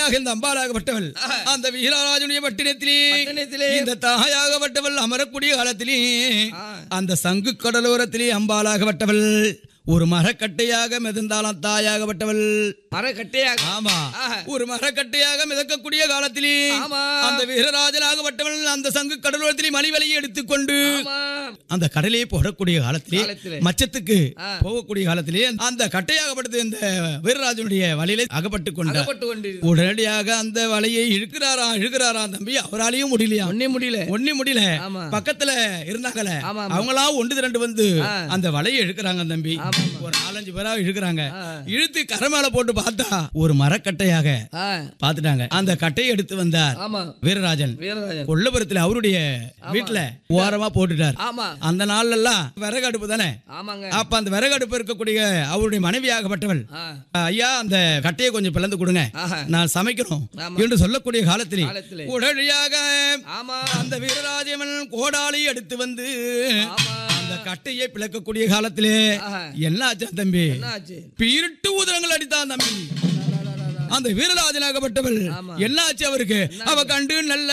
தாயாக இந்த அம்பாளாகப்பட்டவள் அந்த வீரராஜனுடைய பட்டினத்திலே பட்டினத்திலே. இந்த தாயாகப்பட்டவள் அமரக்கூடிய காலத்திலே ஆ. அந்த சங்கு கடலோரத்திலே அம்பாளாகப்பட்டவள் ஒரு மரக்கட்டையாக மிதந்தாளாம் தாயாகப்பட்டவள் மரக்கட்டையாக ஆமா ஆஹா. ஒரு மரக்கட்டையாக மிதக்கக்கூடிய காலத்திலே ஆமா. அந்த வீரராஜனாகப்பட்டவள் அந்த சங்கு கடலோரத்திலே மணிவலையை எடுத்துக்கொண்டு ஆமா அந்த கடலே போடக்கூடிய காலத்திலே காலத்திலே. மச்சத்துக்கு ஆ. போகக்கூடிய காலத்திலே அந்த கட்டையாகப்பட்டது இந்த வீரராஜனுடைய வலையிலே அகப்பட்டு கொண்டார் அகப்பட்டு கொண்டு உடனடியாக அந்த வலையை இழுக்கிறாரா இழுக்கிறாரா தம்பி அவராலையும் முடியலையா ஒன்னே முடியல ஒண்ணே முடியல ஆமா. பக்கத்துல இருந்தாங்கல்ல ஆமா, ஆமா. அவங்களாம் ஒன்று திரண்டு வந்து ஆ. அந்த வலையை இழுக்கிறாங்க தம்பி ஆமா, ஆமா. ஒரு நாலஞ்சு பேரா இழுக்கிறாங்க ஆ. இழுத்து கரை மேல போட்டு பார்த்தா ஒரு மரக்கட்டையாக ஆ, பார்த்துட்டாங்க அந்த கட்டையை எடுத்து வந்தார் ஆமா வீரராஜன் வீரராஜன் கொல்லபுரத்துல அவருடைய வீட்டுல ஓரமா போட்டுட்டார் ஆமா அந்த நாள்ல எல்லாம் விறகு அடுப்பு தானே ஆமாங்க அப்ப அந்த விறகு அடுப்பு இருக்கக்கூடிய அவருடைய மனைவியாகப்பட்டவள் ஆ, ஐயா அந்த கட்டையை கொஞ்சம் பிளந்து கொடுங்க ஆஹா. நான் சமைக்கணும் ஆமா. என்று சொல்லக்கூடிய காலத்திலே காலத்திலே. உடனடியாக ஆமா அந்த வீரராஜமன் கோடாளி எடுத்து வந்து ஆமா அந்த கட்டையை பிளக்கக்கூடிய காலத்திலே ஆஹா. என்ன ஆச்சா தம்பி என்னாச்சு பீருட்டு ஊதரங்கள் அடித்தான் தம்பி அந்த வீரராஜனாகப்பட்டவள் ஆமா. என்னாச்சு அவருக்கு அவ கண்டு நல்ல